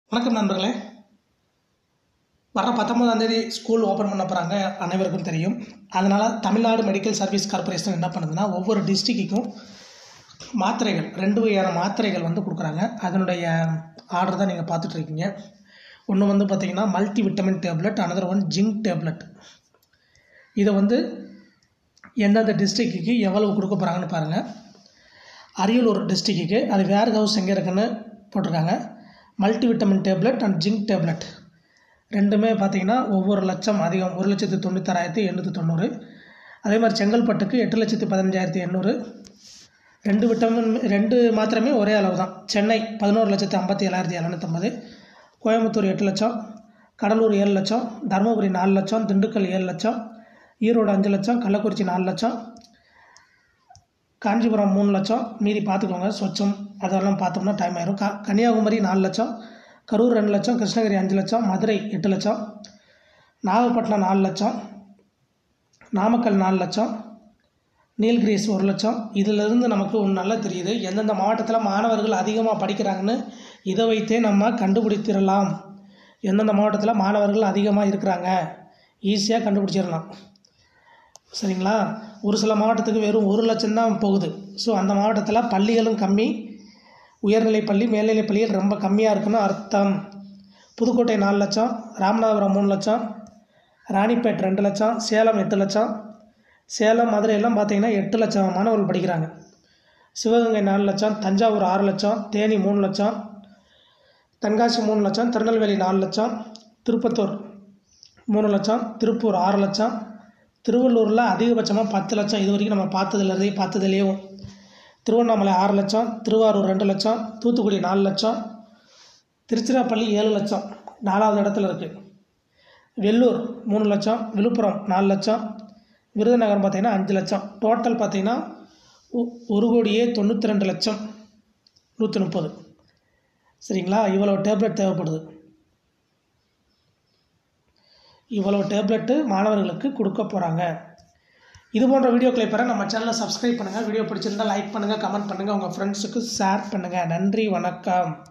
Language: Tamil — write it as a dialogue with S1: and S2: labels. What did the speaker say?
S1: வணக்கம் நண்பர்களே வர பத்தொம்போதாம் தேதி ஸ்கூல் ஓப்பன் பண்ண போகிறாங்க அனைவருக்கும் தெரியும் அதனால் தமிழ்நாடு மெடிக்கல் சர்வீஸ் கார்ப்பரேஷன் என்ன பண்ணுதுன்னா ஒவ்வொரு டிஸ்ட்ரிக்ட்டுக்கும் மாத்திரைகள் ரெண்டு வகையான மாத்திரைகள் வந்து கொடுக்குறாங்க அதனுடைய ஆர்டர் தான் நீங்கள் பார்த்துட்ருக்கீங்க ஒன்று வந்து பார்த்தீங்கன்னா multi vitamin tablet another one zinc tablet இதை வந்து எந்தெந்த டிஸ்ட்ரிக்ட்டுக்கு எவ்வளவு கொடுக்க போகிறாங்கன்னு பாருங்கள் அரியலூர் டிஸ்ட்ரிக்ட்டுக்கு அது வேர் ஹவுஸ் எங்கே இருக்குன்னு போட்டிருக்காங்க multi vitamin tablet and zinc tablet ரெண்டுமே பார்த்தீங்கன்னா ஒவ்வொரு லட்சம் அதிகம் ஒரு லட்சத்து தொண்ணூத்தாறாயிரத்தி எண்ணூற்றி தொண்ணூறு அதே மாதிரி செங்கல்பட்டுக்கு எட்டு லட்சத்து பதினஞ்சாயிரத்தி எண்ணூறு ரெண்டு விட்டமின் ரெண்டு மாத்திரமே ஒரே அளவு தான் சென்னை பதினோரு லட்சத்து ஐம்பத்தி ஏழாயிரத்தி எழுநூற்றம்பது கோயம்புத்தூர் எட்டு லட்சம் கடலூர் ஏழு லட்சம் தருமபுரி நாலு லட்சம் திண்டுக்கல் ஏழு லட்சம் ஈரோடு அஞ்சு லட்சம் கள்ளக்குறிச்சி நாலு லட்சம் காஞ்சிபுரம் மூணு லட்சம் மீதி பார்த்துக்கோங்க சொச்சம் அதெல்லாம் பார்த்தோம்னா டைம் ஆயிரும் க கன்னியாகுமரி நாலு லட்சம் கரூர் ரெண்டு லட்சம் கிருஷ்ணகிரி அஞ்சு லட்சம் மதுரை எட்டு லட்சம் நாகப்பட்டினம் நாலு லட்சம் நாமக்கல் நாலு லட்சம் நீல்கிரிஸ் ஒரு லட்சம் இதிலிருந்து நமக்கு ஒன்று நல்லா தெரியுது எந்தெந்த மாவட்டத்தில் மாணவர்கள் அதிகமாக படிக்கிறாங்கன்னு இதை வைத்தே நம்ம கண்டுபிடித்திடலாம் எந்தெந்த மாவட்டத்தில் மாணவர்கள் அதிகமாக இருக்கிறாங்க ஈஸியாக கண்டுபிடிச்சிடலாம் சரிங்களா ஒரு சில மாவட்டத்துக்கு வெறும் ஒரு லட்சம் தான் போகுது ஸோ அந்த மாவட்டத்தில் பள்ளிகளும் கம்மி உயர்நிலைப் பள்ளி மேல்நிலைப் பள்ளிகள் ரொம்ப கம்மியாக இருக்குன்னு அர்த்தம் புதுக்கோட்டை நாலு லட்சம் ராமநாதபுரம் மூணு லட்சம் ராணிப்பேட் ரெண்டு லட்சம் சேலம் எட்டு லட்சம் சேலம் மதுரை எல்லாம் பார்த்தீங்கன்னா எட்டு லட்சம் மாணவர்கள் படிக்கிறாங்க சிவகங்கை நாலு லட்சம் தஞ்சாவூர் ஆறு லட்சம் தேனி மூணு லட்சம் தென்காசி மூணு லட்சம் திருநெல்வேலி நாலு லட்சம் திருப்பத்தூர் மூணு லட்சம் திருப்பூர் ஆறு லட்சம் திருவள்ளூரில் அதிகபட்சமாக பத்து லட்சம் இது வரைக்கும் நம்ம பார்த்ததுலேருந்தே பார்த்ததுலேயும் திருவண்ணாமலை ஆறு லட்சம் திருவாரூர் ரெண்டு லட்சம் தூத்துக்குடி நாலு லட்சம் திருச்சிராப்பள்ளி ஏழு லட்சம் நாலாவது இடத்துல இருக்குது வெள்ளூர் மூணு லட்சம் விழுப்புரம் நாலு லட்சம் விருதுநகரம் பார்த்திங்கன்னா அஞ்சு லட்சம் டோட்டல் பார்த்திங்கன்னா ஒ- ஒரு கோடியே தொண்ணூற்றி ரெண்டு லட்சம் நூற்றி முப்பது சரிங்களா இவ்வளோ டேப்லெட் தேவைப்படுது இவ்வளோ டேப்லெட்டு மாணவர்களுக்கு கொடுக்க போகிறாங்க இது போன்ற வீடியோக்களை பெற நம்ம சேனலை சப்ஸ்கிரைப் பண்ணுங்கள் வீடியோ பிடிச்சிருந்தால் லைக் பண்ணுங்கள் கமெண்ட் பண்ணுங்கள் உங்கள் ஃப்ரெண்ட்ஸுக்கு ஷேர் பண்ணுங்கள் நன்றி வணக்கம்